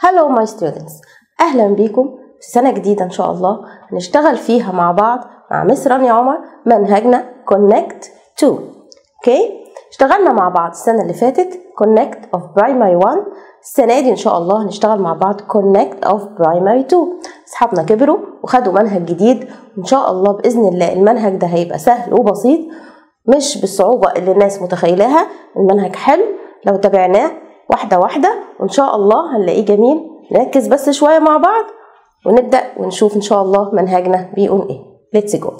Hello my students أهلا بيكم في سنة جديدة إن شاء الله هنشتغل فيها مع بعض مع مس رانيا عمر منهجنا Connect 2 اوكي اشتغلنا مع بعض السنة اللي فاتت Connect of Primary 1 السنة دي إن شاء الله هنشتغل مع بعض Connect of Primary 2 أصحابنا كبروا وخدوا منهج جديد وإن شاء الله بإذن الله المنهج ده هيبقى سهل وبسيط مش بالصعوبة اللي الناس متخيلاها المنهج حلو لو تابعناه واحدة واحدة وإن شاء الله هنلاقيه جميل نركز بس شوية مع بعض ونبدأ ونشوف إن شاء الله منهجنا بيقول إيه Let's go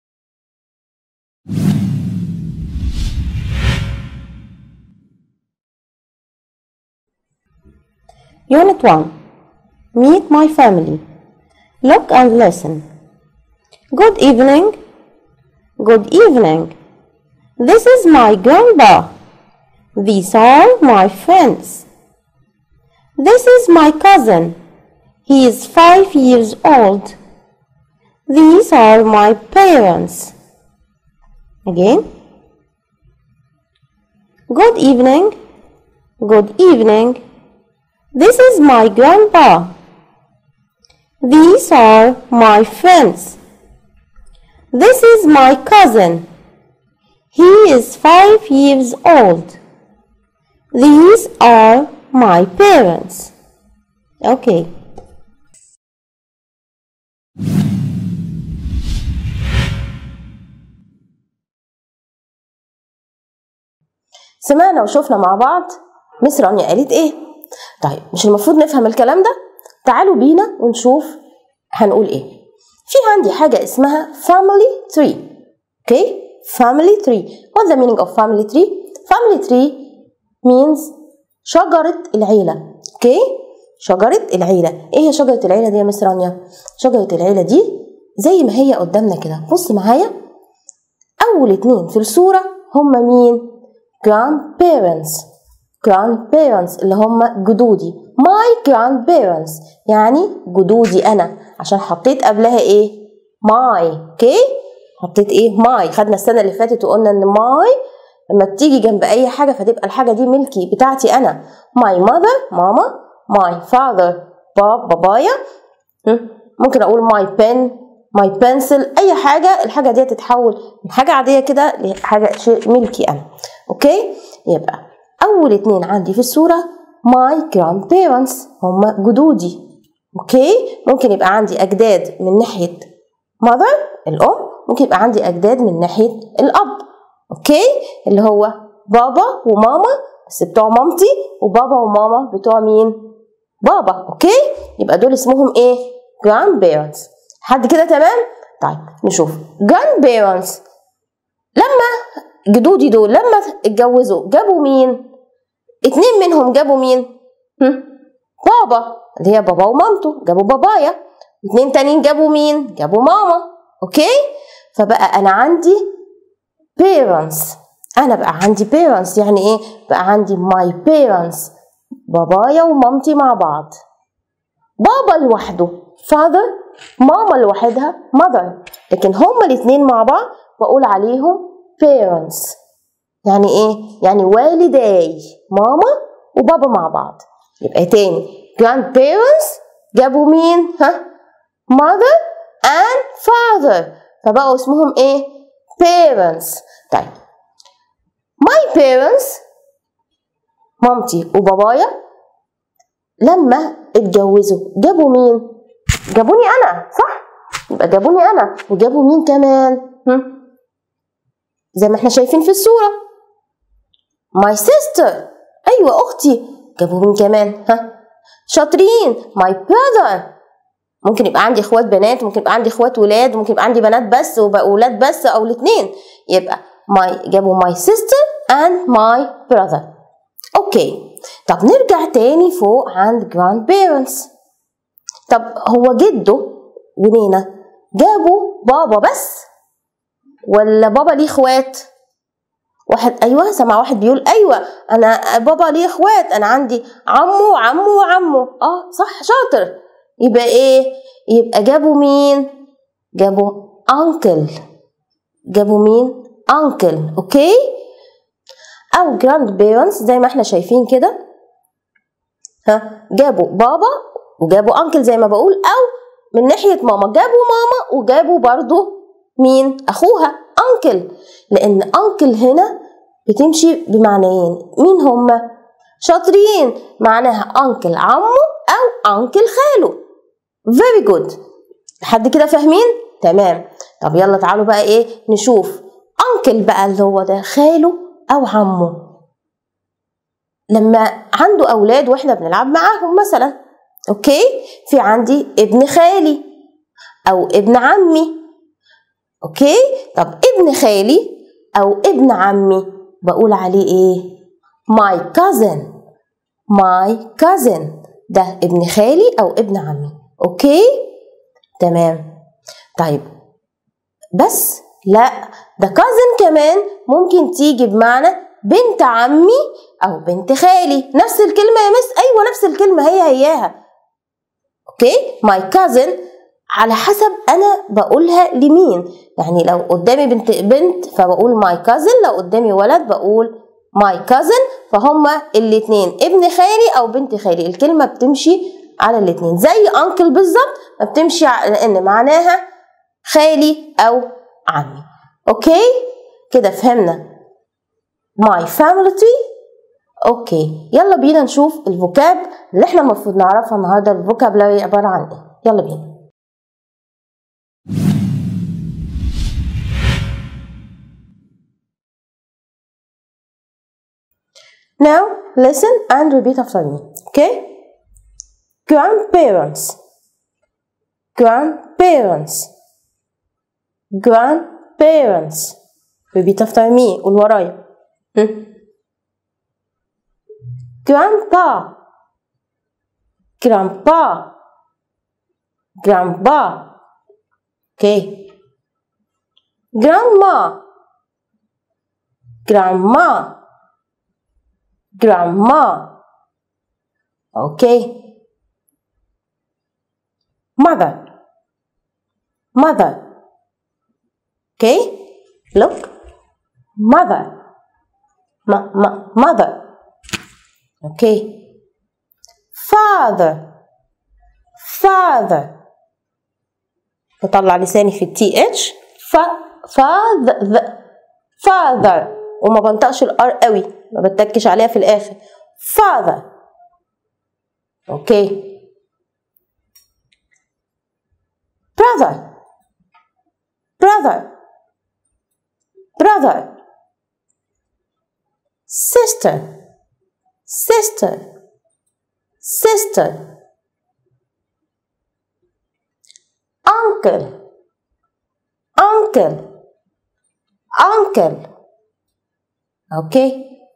Unit 1 Meet my family Look and listen Good evening Good evening This is my grandpa These are my friends. This is my cousin. He is five years old. These are my parents. Again. Good evening. Good evening. This is my grandpa. These are my friends. This is my cousin. He is five years old. These are my parents. Okay. سمعنا وشوفنا مع بعض مس رانيا قالت ايه طيب مش المفروض نفهم الكلام ده تعالوا بينا ونشوف هنقول ايه في عندي حاجة اسمها family tree اوكي family tree what's the meaning of family tree family tree means شجرة العيلة اوكي شجرة العيلة ايه هي شجرة العيلة دي يا مس رانيا شجرة العيلة دي زي ما هي قدامنا كده بص معايا اول اتنين في الصورة هما مين grandparents grandparents اللي هما جدودي my grandparents يعني جدودي انا عشان حطيت قبلها ايه my اوكي حطيت ايه my خدنا السنة اللي فاتت وقلنا ان my لما بتيجي جنب اي حاجه فتبقى الحاجه دي ملكي بتاعتي انا my mother ماما my father باب بابايا ممكن اقول my pen my pencil اي حاجه الحاجه دي تتحول من حاجه عاديه كده لحاجه شيء ملكي انا اوكي يبقى اول اتنين عندي في الصوره my grandparents هم جدودي اوكي ممكن يبقى عندي اجداد من ناحيه mother الام ممكن يبقى عندي اجداد من ناحيه الاب اوكي اللي هو بابا وماما بس بتوع مامتي وبابا وماما بتوع مين بابا اوكي يبقى دول اسمهم ايه grandparents حد كده تمام طيب نشوف grandparents لما جدودي دول لما اتجوزوا جابوا مين اتنين منهم جابوا مين هم؟ بابا اللي هي بابا ومامته جابوا بابايا اتنين تانيين جابوا مين جابوا ماما اوكي فبقى انا عندي parents انا بقى عندي parents يعني ايه بقى عندي my parents بابايا ومامتي مع بعض بابا لوحده father ماما لوحدها mother لكن هما الاتنين مع بعض بقول عليهم parents يعني ايه يعني والداي ماما وبابا مع بعض يبقى تاني grandparents جابوا مين ها mother and father فبقوا اسمهم ايه parents طيب my parents مامتي وبابايا لما اتجوزوا جابوا مين جابوني انا صح يبقى جابوني انا وجابوا مين كمان هم؟ زي ما احنا شايفين في الصورة my sister ايوه اختي جابوا مين كمان ها شاطرين my brother ممكن يبقى عندي اخوات بنات ممكن يبقى عندي اخوات ولاد ممكن يبقى عندي بنات بس واولاد بس او الاثنين يبقى my جابوا my sister and my brother اوكي طب نرجع تاني فوق عند grandparents طب هو جده ونينا جابوا بابا بس ولا بابا ليه اخوات واحد ايوه سمع واحد بيقول ايوه انا بابا ليه اخوات انا عندي عمو وعمو وعمو اه صح شاطر يبقى ايه يبقى جابوا مين جابوا انكل جابوا مين انكل اوكي او جراند بيرنتس زي ما احنا شايفين كده ها جابوا بابا وجابوا انكل زي ما بقول او من ناحيه ماما جابوا ماما وجابوا برضو مين اخوها انكل لان انكل هنا بتمشي بمعنيين مين هما شاطرين معناها انكل عمه او انكل خاله very good لحد كده فاهمين تمام طب يلا تعالوا بقى ايه نشوف انكل بقى اللي هو ده خاله او عمه لما عنده اولاد واحنا بنلعب معاهم مثلا اوكي في عندي ابن خالي او ابن عمي اوكي طب ابن خالي او ابن عمي بقول عليه ايه my cousin my cousin ده ابن خالي او ابن عمي اوكي تمام طيب بس لا ده cousin كمان ممكن تيجي بمعنى بنت عمي او بنت خالي نفس الكلمه يا مس ايوه نفس الكلمه هي هياها اوكي my cousin على حسب انا بقولها لمين يعني لو قدامي بنت بنت فبقول my cousin لو قدامي ولد بقول my cousin فهما الاتنين ابن خالي او بنت خالي الكلمه بتمشي على الاتنين زي انكل بالظبط ما بتمشي لان معناها خالي او عمي اوكي كده فهمنا my family tree اوكي يلا بينا نشوف الفوكاب اللي احنا المفروض نعرفها النهارده الفوكابلري عباره عن ايه يلا بينا Now listen and repeat after me. Okay? Grandparents. Grandparents. Grandparents. Repeat after me. قول ورايا. هم. Grandpa. Grandpa. Grandpa. Okay. Grandma. Grandma. grandma. Okay. Mother. Mother. Okay. Look. Mother. M- m- mother. Okay. Father. Father. بطلع لساني في التي اتش ف father father وما بنطقش الار قوي ما بتكش عليها في الاخر father اوكي brother brother brother sister sister sister uncle uncle uncle okay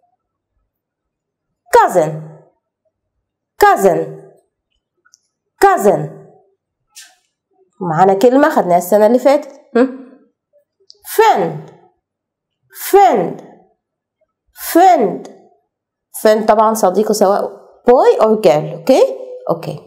cousin cousin cousin معانا كلمة خدناها السنة اللي فاتت هم؟ friend friend friend friend طبعا صديقه سواء boy or girl اوكي اوكي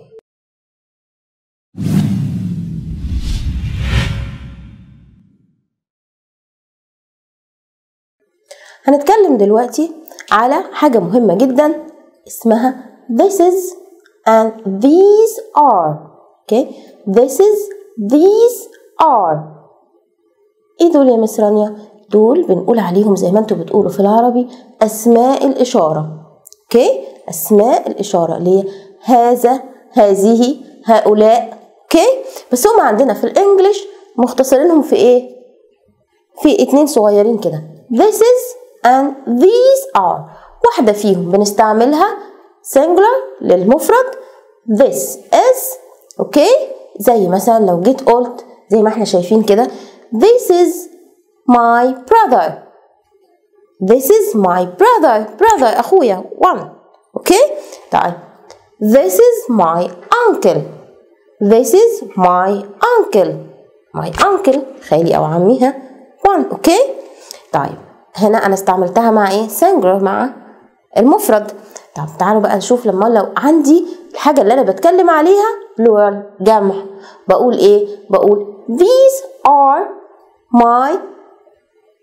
هنتكلم دلوقتي على حاجة مهمة جدا اسمها this is and these are okay this is these are ايه دول يا مس رانيا دول بنقول عليهم زي ما انتوا بتقولوا في العربي اسماء الاشاره اوكي اسماء الاشاره اللي هي هذا هذه هؤلاء اوكي بس هم عندنا في الانجليش مختصرينهم في ايه في اتنين صغيرين كده this is and these are واحدة فيهم بنستعملها singular للمفرد this is اوكي زي مثلا لو جيت قلت زي ما احنا شايفين كده this is my brother this is my brother brother اخويا one اوكي طيب this is my uncle this is my uncle my uncle خالي او عمي ها one اوكي طيب هنا انا استعملتها مع ايه singular مع المفرد طب تعالوا بقى نشوف لما لو عندي الحاجة اللي أنا بتكلم عليها plural جمع بقول إيه؟ بقول these are my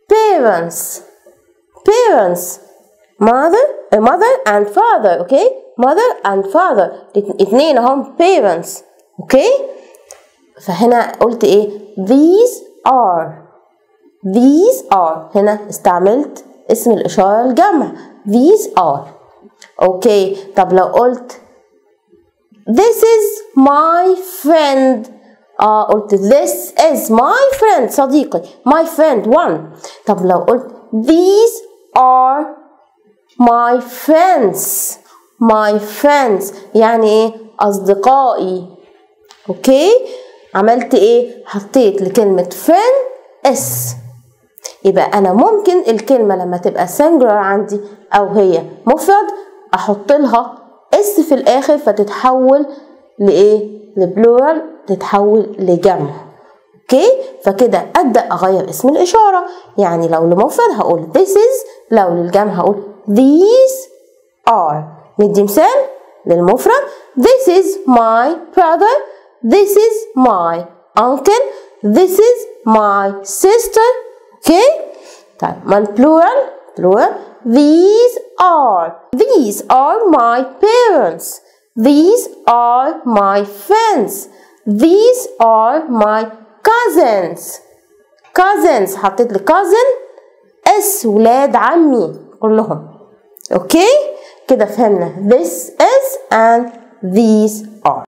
parents parents mother a mother and father okay mother and father اتنين اهم parents اوكي فهنا قلت ايه these are these are هنا استعملت اسم الإشارة الجمع these are اوكي طب لو قلت this is my friend اه قلت this is my friend صديقي my friend one طب لو قلت these are my friends my friends يعني ايه اصدقائي اوكي عملت ايه حطيت لكلمة friend اس يبقى انا ممكن الكلمة لما تبقى singular عندي او هي مفرد احط لها اس في الاخر فتتحول لايه لبلورال تتحول لجمع اوكي فكده ابدا اغير اسم الاشاره يعني لو لمفرد هقول this is لو للجمع هقول these are ندي مثال للمفرد this is my brother this is my uncle this is my sister okay طيب ما plural plural these are these are my parents these are my friends these are my cousins cousins حطيت لي cousin اس ولاد عمي كلهم اوكي كده فهمنا this is and these are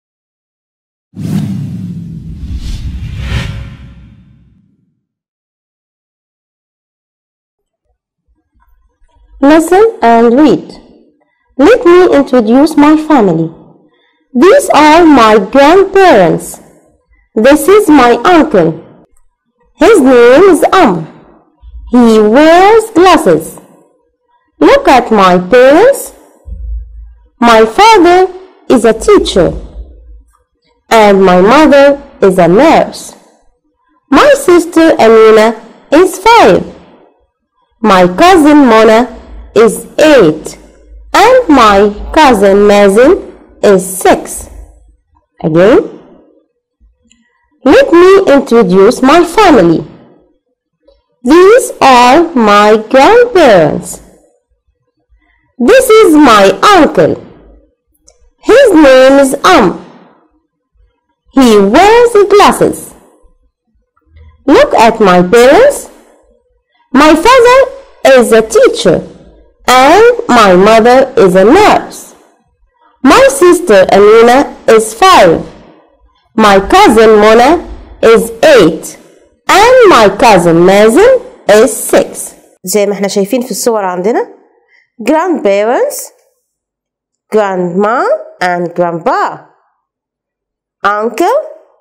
Listen and read. Let me introduce my family. These are my grandparents. This is my uncle. His name is Am. He wears glasses. Look at my parents. My father is a teacher. And my mother is a nurse. My sister Amina is five. My cousin Mona is eight. And my cousin Mazin is six. Again. Let me introduce my family. These are my grandparents. This is my uncle. His name is Am. He wears glasses. Look at my parents. My father is a teacher and my mother is a nurse. My sister Amina is five. My cousin Mona is eight. And my cousin Mazen is six. زي ما احنا شايفين في الصور عندنا grandparents, grandma and grandpa, uncle,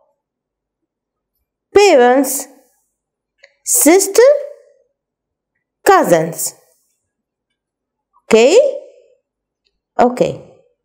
parents, sister, cousins. Okay? Okay.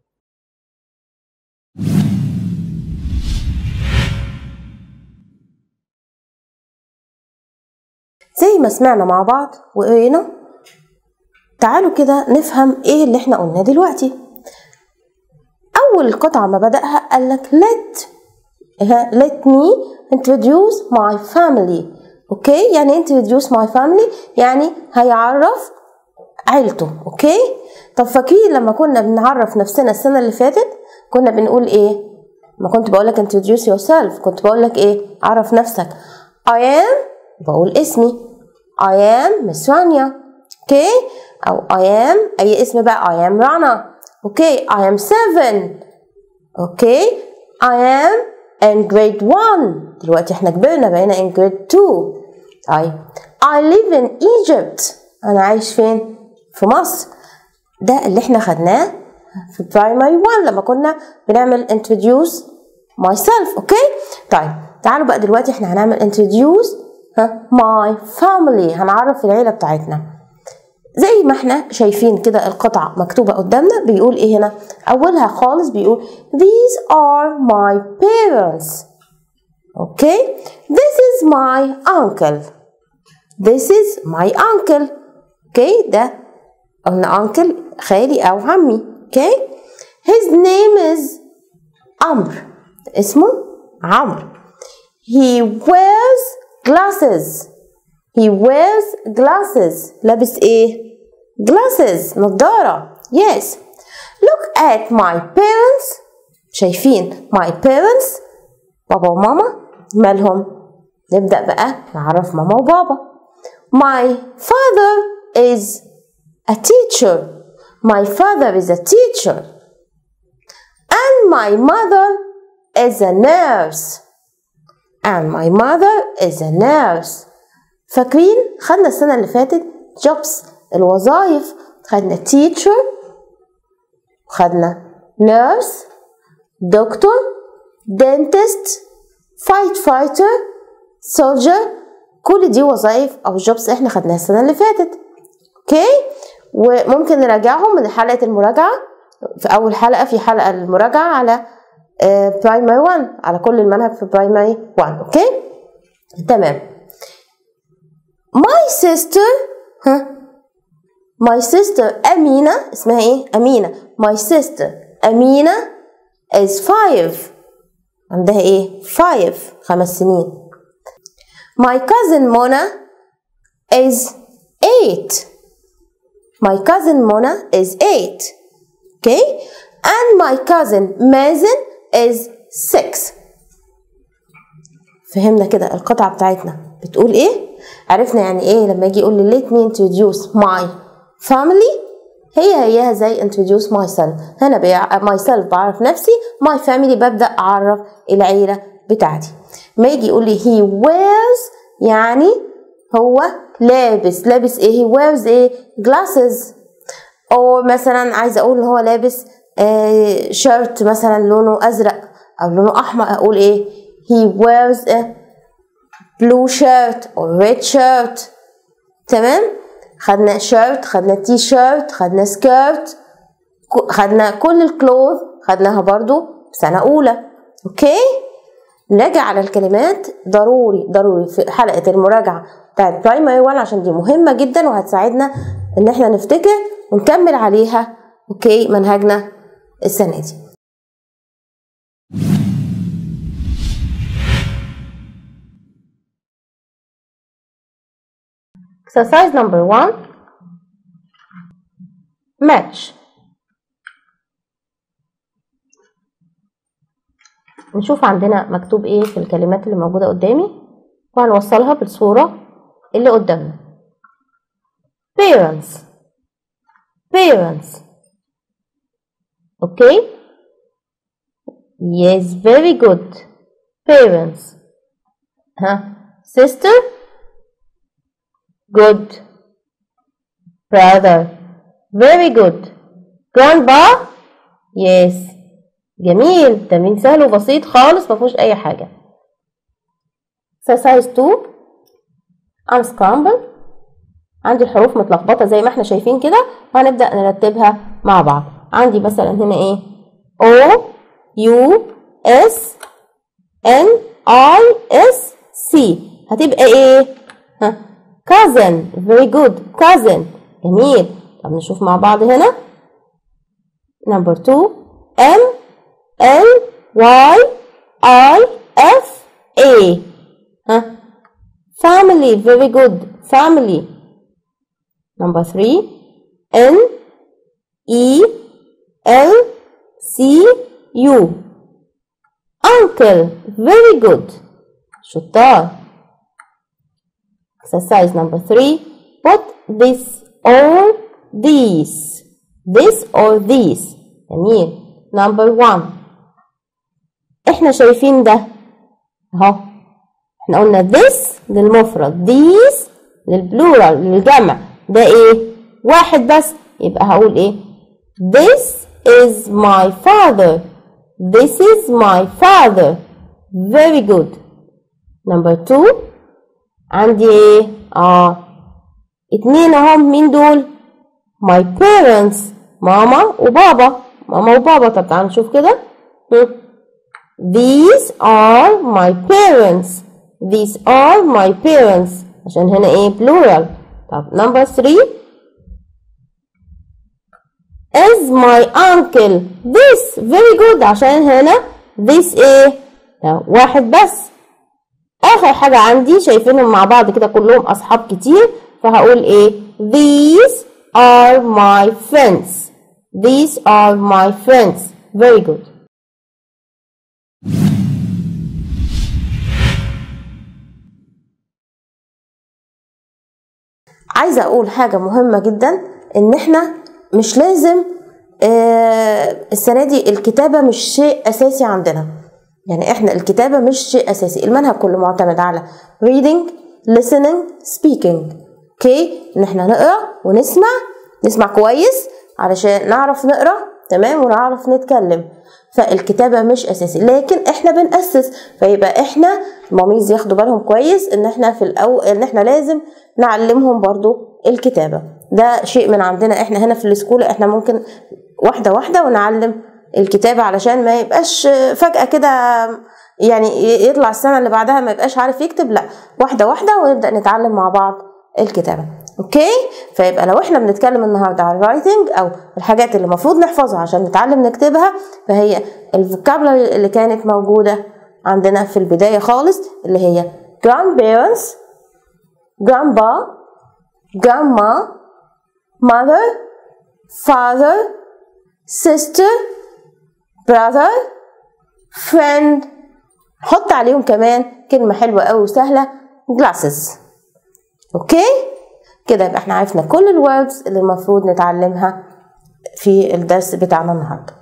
زي ما سمعنا مع بعض وقرينا تعالوا كده نفهم ايه اللي احنا قلناه دلوقتي اول قطعة ما بدأها قالك let let me introduce my family اوكي يعني introduce my family يعني هيعرف عيلته اوكي طب فاكرين لما كنا بنعرف نفسنا السنة اللي فاتت كنا بنقول ايه ما كنت بقولك introduce yourself كنت بقولك ايه عرف نفسك I am بقول اسمي I am Miss رانيا اوكي او I am اي اسم بقى I am رنا اوكي I am seven اوكي I am in grade one دلوقتي احنا كبرنا بقينا in grade two طيب I live in Egypt انا عايش فين في مصر ده اللي احنا خدناه في primary one لما كنا بنعمل introduce myself اوكي طيب تعالوا بقى دلوقتي احنا هنعمل introduce ها my family هنعرف العيلة بتاعتنا زي ما احنا شايفين كده القطعة مكتوبة قدامنا بيقول ايه هنا اولها خالص بيقول these are my parents okay this is my uncle this is my uncle okay ده قلنا uncle خالي او عمي okay his name is عمرو اسمه عمرو he wears glasses he wears glasses لابس ايه glasses نظارة yes look at my parents شايفين my parents بابا وماما مالهم نبدأ بقى نعرف ماما وبابا my father is a teacher my father is a teacher and my mother is a nurse and my mother is a nurse فاكرين خدنا السنة اللي فاتت jobs الوظائف خدنا teacher خدنا nurse doctor dentist fight fighter soldier كل دي وظائف او جوبس احنا خدناها السنة اللي فاتت اوكي وممكن نراجعهم من حلقة المراجعة في أول حلقة في حلقة المراجعة على برايمري 1 على كل المنهج في برايمري 1 اوكي تمام my sister ها my sister أمينة اسمها ايه أمينة my sister أمينة is five عندها ايه five خمس سنين my cousin Mona is eight my cousin Mona is eight okay and my cousin Mazen is six فهمنا كده القطعة بتاعتنا بتقول ايه عرفنا يعني ايه لما يجي يقول لي let me introduce my family هي هيها زي introduce myself هنا بيع... myself بعرف نفسي my family ببدأ أعرف العيلة بتاعتي ما يجي يقول لي he wears يعني هو لابس لابس ايه he wears ايه glasses او مثلا عايزه اقول ان هو لابس آه شيرت مثلا لونه ازرق او لونه احمر اقول ايه he wears a blue shirt or red shirt تمام خدنا شيرت خدنا تي شيرت خدنا سكيرت خدنا كل الكلوث خدناها برضو سنة أولى أوكي نراجع على الكلمات ضروري ضروري في حلقة المراجعة بتاعت برايمري 1 عشان دي مهمة جدا وهتساعدنا إن احنا نفتكر ونكمل عليها أوكي منهجنا السنة دي Exercise number one match نشوف عندنا مكتوب ايه في الكلمات اللي موجودة قدامي وهنوصلها بالصورة اللي قدامنا parents parents okay yes very good parents huh sister good brother very good grandpa yes جميل تمرين سهل وبسيط خالص مفيهوش اي حاجه exercise 2 unscramble عندي الحروف متلخبطه زي ما احنا شايفين كده وهنبدا نرتبها مع بعض عندي مثلا هنا ايه O U S N I S C هتبقى ايه ها cousin very good cousin جميل طب نشوف مع بعض هنا number 2 M L Y I F A ها family very good family number 3 N E L C U uncle very good شطار exercise number 3 what this or these this or these جميل number 1 احنا شايفين ده اهو احنا قلنا this للمفرد these للبلورال للجمع ده ايه واحد بس يبقى هقول ايه this is my father this is my father very good number two عندي ايه اه اتنين اهم مين دول my parents ماما وبابا ماما وبابا طب تعالوا نشوف كده these are my parents these are my parents عشان هنا ايه plural طب number three is my uncle this very good عشان هنا this ايه ده واحد بس اخر حاجة عندي شايفينهم مع بعض كده كلهم اصحاب كتير فهقول ايه these are my friends These are my friends. Very good. عايزة أقول حاجة مهمة جدا إن إحنا مش لازم آه السنة دي الكتابة مش شيء أساسي عندنا يعني إحنا الكتابة مش شيء أساسي المنهج كله معتمد على reading listening speaking اوكي ان احنا نقرا ونسمع نسمع كويس علشان نعرف نقرا تمام ونعرف نتكلم فالكتابة مش أساسي لكن احنا بنأسس فيبقى احنا الماميز ياخدوا بالهم كويس ان احنا في الأول ان احنا لازم نعلمهم برضو الكتابة ده شيء من عندنا احنا هنا في السكول احنا ممكن واحدة واحدة ونعلم الكتابة علشان ما يبقاش فجأة كده يعني يطلع السنة اللي بعدها ما يبقاش عارف يكتب لا واحدة واحدة ونبدأ نتعلم مع بعض الكتابة اوكي فيبقى لو احنا بنتكلم النهارده على الرايتنج او الحاجات اللي المفروض نحفظها عشان نتعلم نكتبها فهي الفوكابلري اللي كانت موجودة عندنا في البداية خالص اللي هي grandparents grandpa grandma mother father sister brother friend حط عليهم كمان كلمة حلوة أوي وسهلة glasses اوكي كده يبقى احنا عرفنا كل الوردز اللي المفروض نتعلمها في الدرس بتاعنا النهارده